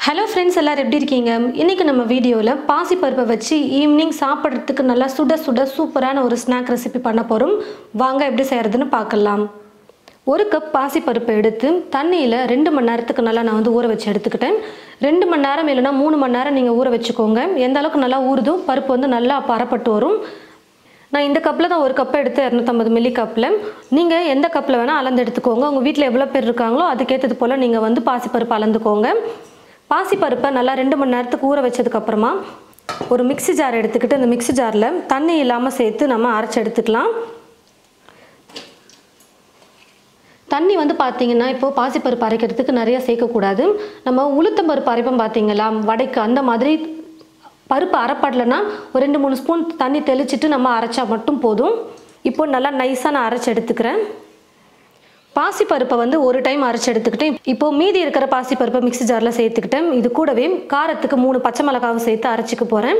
hello friends எல்லாரும் எப்படி இருக்கீங்க இன்றைக்கி நம்ம வீடியோவில் பாசிப்பருப்பை வச்சு ஈவினிங் சாப்பிட்றதுக்கு நல்லா சுட சுட சூப்பரான ஒரு ஸ்நாக் ரெசிபி பண்ண போகிறோம் வாங்க எப்படி செய்கிறதுன்னு பார்க்கலாம் ஒரு கப் பாசிப்பருப்பை எடுத்து தண்ணியில் ரெண்டு மணி நேரத்துக்கு நல்லா நான் வந்து ஊற வச்சு எடுத்துக்கிட்டேன் ரெண்டு மணி நேரம் இல்லைன்னா மூணு மணி நேரம் நீங்கள் ஊற வச்சுக்கோங்க எந்த அளவுக்கு நல்லா ஊறுதோ பருப்பு வந்து நல்லா பரப்பட்டு வரும் நான் இந்த கப்பில் தான் ஒரு கப்பை எடுத்து இரநூத்தம்பது மில்லி கப்பில் நீங்கள் எந்த கப்பில் வேணால் அளந்து எடுத்துக்கோங்க உங்கள் வீட்டில் எவ்வளோ பேர் இருக்காங்களோ அதுக்கேற்றது போல் நீங்கள் வந்து பாசிப்பருப்பு அளந்துக்கோங்க பாசிப்பருப்பை நல்லா ரெண்டு மணி நேரத்துக்கு ஊற வச்சதுக்கப்புறமா ஒரு மிக்ஸி ஜார் எடுத்துக்கிட்டு அந்த மிக்ஸி ஜாரில் தண்ணி இல்லாமல் சேர்த்து நம்ம அரைச்சி எடுத்துக்கலாம் தண்ணி வந்து பார்த்தீங்கன்னா இப்போது பாசிப்பருப்பு அரைக்கிறதுக்கு நிறைய சேர்க்கக்கூடாது நம்ம உளுத்தம்பருப்பு அரைப்போம் பார்த்தீங்களா வடைக்கு அந்த மாதிரி பருப்பு அரைப்படலைன்னா ஒரு ரெண்டு மூணு ஸ்பூன் தண்ணி தெளிச்சிட்டு நம்ம அரைச்சா மட்டும் போதும் இப்போ நல்லா நைஸாக நான் அரைச்சி எடுத்துக்கிறேன் பாசிப்பருப்பை வந்து ஒரு டைம் அரைச்சி எடுத்துக்கிட்டேன் இப்போ மீதி இருக்கிற பாசிப்பருப்பை மிக்ஸி ஜாரில் சேர்த்துக்கிட்டேன் இது கூடவே காரத்துக்கு மூணு பச்சை மிளகாவை சேர்த்து அரைச்சிக்க போகிறேன்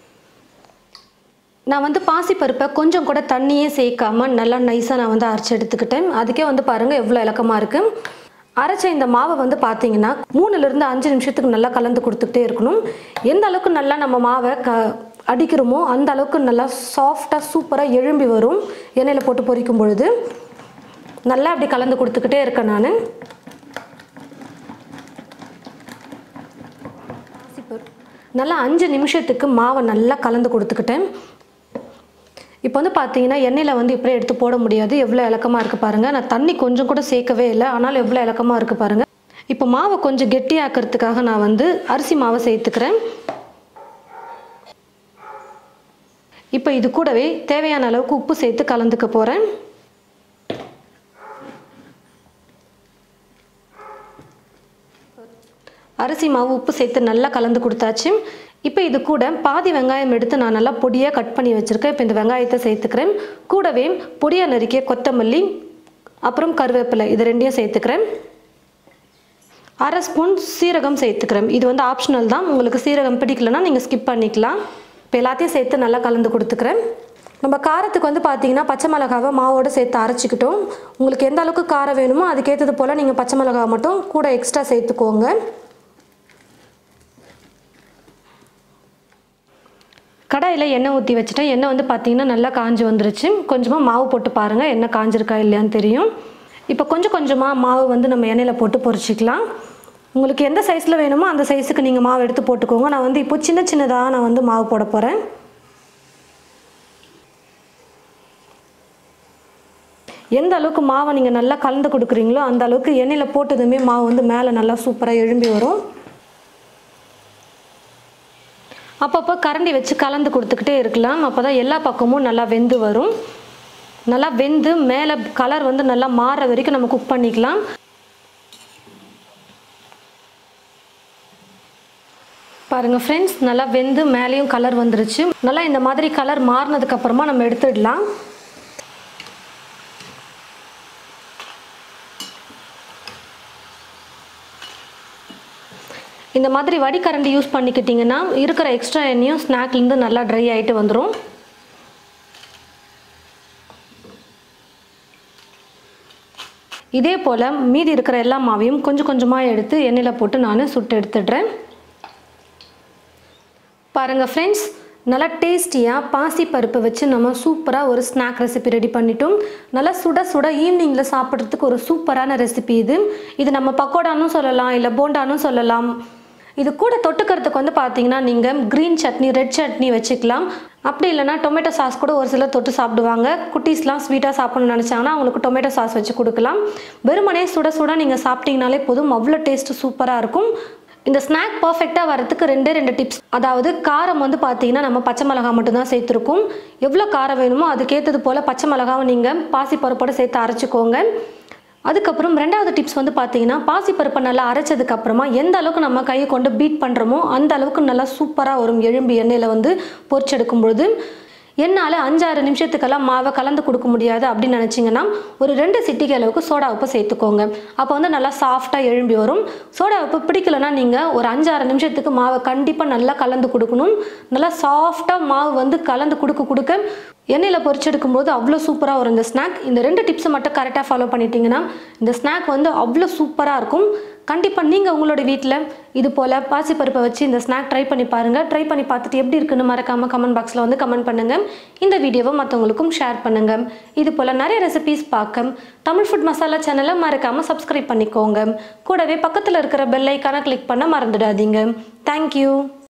நான் வந்து பாசிப்பருப்பை கொஞ்சம் கூட தண்ணியே சேர்க்காம நல்லா நைஸாக நான் வந்து அரைச்சி எடுத்துக்கிட்டேன் அதுக்கே வந்து பாருங்கள் எவ்வளோ இலக்கமாக இருக்குது அரைச்ச இந்த மாவை வந்து பார்த்தீங்கன்னா மூணுலேருந்து அஞ்சு நிமிஷத்துக்கு நல்லா கலந்து கொடுத்துக்கிட்டே இருக்கணும் எந்த அளவுக்கு நல்லா நம்ம மாவை க அடிக்கிறோமோ அந்த அளவுக்கு நல்லா சாஃப்டாக சூப்பராக எழும்பி வரும் எண்ணெயில் போட்டு பொரிக்கும் பொழுது நல்லா அப்படி கலந்து கொடுத்துக்கிட்டே இருக்கேன் நான் நல்லா அஞ்சு நிமிஷத்துக்கு மாவை நல்லா கலந்து கொடுத்துக்கிட்டேன் இப்போ வந்து பார்த்தீங்கன்னா எண்ணெயில் வந்து இப்படியே எடுத்து போட முடியாது எவ்வளோ இலக்கமாக இருக்குது பாருங்கள் நான் தண்ணி கொஞ்சம் கூட சேர்க்கவே இல்லை ஆனாலும் எவ்வளோ இலக்கமாக இருக்குது பாருங்கள் இப்போ மாவை கொஞ்சம் கெட்டியாக்கிறதுக்காக நான் வந்து அரிசி மாவை சேர்த்துக்கிறேன் இப்போ இது கூடவே தேவையான அளவுக்கு உப்பு சேர்த்து கலந்துக்க போகிறேன் அரிசி மாவு உப்பு சேர்த்து நல்லா கலந்து கொடுத்தாச்சு இப்போ இது கூட பாதி வெங்காயம் எடுத்து நான் நல்லா பொடியாக கட் பண்ணி வச்சுருக்கேன் இப்போ இந்த வெங்காயத்தை சேர்த்துக்கிறேன் கூடவே பொடியாக நறுக்கிய கொத்தமல்லி அப்புறம் கருவேப்பிலை இது ரெண்டையும் சேர்த்துக்கிறேன் அரை ஸ்பூன் சீரகம் சேர்த்துக்கிறேன் இது வந்து ஆப்ஷனல் தான் உங்களுக்கு சீரகம் பிடிக்கலன்னா நீங்கள் ஸ்கிப் பண்ணிக்கலாம் இப்போ எல்லாத்தையும் சேர்த்து நல்லா கலந்து கொடுத்துக்கிறேன் நம்ம காரத்துக்கு வந்து பார்த்தீங்கன்னா பச்சை மிளகாவை மாவோடு சேர்த்து அரைச்சிக்கிட்டோம் உங்களுக்கு எந்த அளவுக்கு காரம் வேணுமோ அதுக்கேற்றது போல் நீங்கள் பச்சை மிளகாவை மட்டும் கூட எக்ஸ்ட்ரா சேர்த்துக்கோங்க கடாயில் எண்ணெய் ஊற்றி வச்சுட்டேன் எண்ணெய் வந்து பார்த்தீங்கன்னா நல்லா காஞ்சி வந்துருச்சு கொஞ்சமாக மாவு போட்டு பாருங்கள் எண்ணெய் காஞ்சிருக்கா இல்லையான்னு தெரியும் இப்போ கொஞ்சம் கொஞ்சமாக மாவு வந்து நம்ம எண்ணெயில் போட்டு பொரிச்சிக்கலாம் உங்களுக்கு எந்த சைஸில் வேணுமோ அந்த சைஸுக்கு நீங்கள் மாவு எடுத்து போட்டுக்கோங்க நான் வந்து இப்போ சின்ன சின்னதாக நான் வந்து மாவு போட போகிறேன் எந்த அளவுக்கு மாவை நீங்கள் நல்லா கலந்து கொடுக்குறீங்களோ அந்த அளவுக்கு எண்ணெயில் போட்டதுமே மாவு வந்து மேலே நல்லா சூப்பராக எழும்பி வரும் அப்பப்போ கரண்டி வச்சு கலந்து கொடுத்துக்கிட்டே இருக்கலாம் அப்போ தான் எல்லா பக்கமும் நல்லா வெந்து வரும் நல்லா வெந்து மேலே கலர் வந்து நல்லா மாற வரைக்கும் நம்ம குக் பண்ணிக்கலாம் பாருங்கள் ஃப்ரெண்ட்ஸ் நல்லா வெந்து மேலேயும் கலர் வந்துருச்சு நல்லா இந்த மாதிரி கலர் மாறினதுக்கப்புறமா நம்ம எடுத்துடலாம் இந்த மாதிரி வடிகரண்டி யூஸ் பண்ணிக்கிட்டிங்கன்னா இருக்கிற எக்ஸ்ட்ரா எண்ணெயும் ஸ்நாக்லேருந்து நல்லா ட்ரை ஆகிட்டு வந்துடும் இதே போல் மீதி இருக்கிற எல்லா மாவையும் கொஞ்சம் கொஞ்சமாக எடுத்து எண்ணெயில் போட்டு நான் சுட்டு எடுத்துடுறேன் பாருங்கள் ஃப்ரெண்ட்ஸ் நல்லா டேஸ்டியாக பாசி பருப்பை வச்சு நம்ம சூப்பராக ஒரு ஸ்நாக் ரெசிபி ரெடி பண்ணிட்டோம் நல்லா சுட சுட ஈவினிங்கில் சாப்பிட்றதுக்கு ஒரு சூப்பரான ரெசிபி இது இது நம்ம பக்கோடானும் சொல்லலாம் இல்லை போண்டானும் சொல்லலாம் இது கூட தொட்டுக்கிறதுக்கு வந்து பார்த்தீங்கன்னா நீங்கள் க்ரீன் சட்னி ரெட் சட்னி வச்சுக்கலாம் அப்படி இல்லைனா டொமேட்டோ சாஸ் கூட ஒரு சிலர் தொட்டு சாப்பிடுவாங்க குட்டீஸ்லாம் ஸ்வீட்டாக சாப்பிடணும்னு நினச்சாங்கன்னா அவங்களுக்கு டொமேட்டோ சாஸ் வச்சு கொடுக்கலாம் வெறுமனே சுட சுட நீங்கள் சாப்பிட்டீங்கனாலே போதும் அவ்வளோ டேஸ்ட்டு சூப்பராக இருக்கும் இந்த ஸ்நாக் பர்ஃபெக்டாக வரதுக்கு ரெண்டே ரெண்டு டிப்ஸ் அதாவது காரம் வந்து பார்த்தீங்கன்னா நம்ம பச்சை மிளகா மட்டும்தான் சேர்த்துருக்கோம் எவ்வளோ காரம் வேணுமோ அதுக்கேற்றது போல் பச்சை மிளகாவை நீங்கள் பாசிப்பருப்போடு சேர்த்து அரைச்சிக்கோங்க அதுக்கப்புறம் ரெண்டாவது டிப்ஸ் வந்து பார்த்தீங்கன்னா பாசிப்பருப்பை நல்லா அரைச்சதுக்கப்புறமா எந்த அளவுக்கு நம்ம கையை கொண்டு பீட் பண்ணுறோமோ அந்த அளவுக்கு நல்லா சூப்பராக வரும் எலும்பு எண்ணெயில் வந்து பொரிச்செடுக்கும் பொழுது என்னால் அஞ்சாறு நிமிஷத்துக்கெல்லாம் மாவை கலந்து கொடுக்க முடியாது அப்படின்னு நினச்சிங்கன்னா ஒரு ரெண்டு சிட்டிக்கு அளவுக்கு சோடா உப்பு சேர்த்துக்கோங்க அப்போ வந்து நல்லா சாஃப்டாக எழும்பி வரும் சோடா உப்பு பிடிக்கலன்னா நீங்கள் ஒரு அஞ்சாறு நிமிஷத்துக்கு மாவை கண்டிப்பாக நல்லா கலந்து கொடுக்கணும் நல்லா சாஃப்டாக மாவு வந்து கலந்து கொடுக்க கொடுக்க எண்ணெயில் பொரிச்செடுக்கும் போது அவ்வளோ சூப்பராக வரும் இந்த ஸ்நாக் இந்த ரெண்டு டிப்ஸை மட்டும் கரெக்டாக ஃபாலோ பண்ணிட்டீங்கன்னா இந்த ஸ்நாக் வந்து அவ்வளோ சூப்பராக இருக்கும் கண்டிப்பாக நீங்கள் உங்களோட வீட்டில் இது போல் பாசிப்பருப்பை வச்சு இந்த ஸ்நாக் ட்ரை பண்ணி பாருங்கள் ட்ரை பண்ணி பார்த்துட்டு எப்படி இருக்குன்னு மறக்காமல் கமெண்ட் பாக்ஸில் வந்து கமெண்ட் பண்ணுங்கள் இந்த வீடியோவை மற்றவங்களுக்கும் ஷேர் பண்ணுங்கள் இது போல் நிறைய ரெசிபீஸ் பார்க்க தமிழ் ஃபுட் மசாலா சேனலை மறக்காமல் சப்ஸ்கிரைப் பண்ணிக்கோங்க கூடவே பக்கத்தில் இருக்கிற பெல் ஐக்கானை கிளிக் பண்ண மறந்துடாதீங்க தேங்க்யூ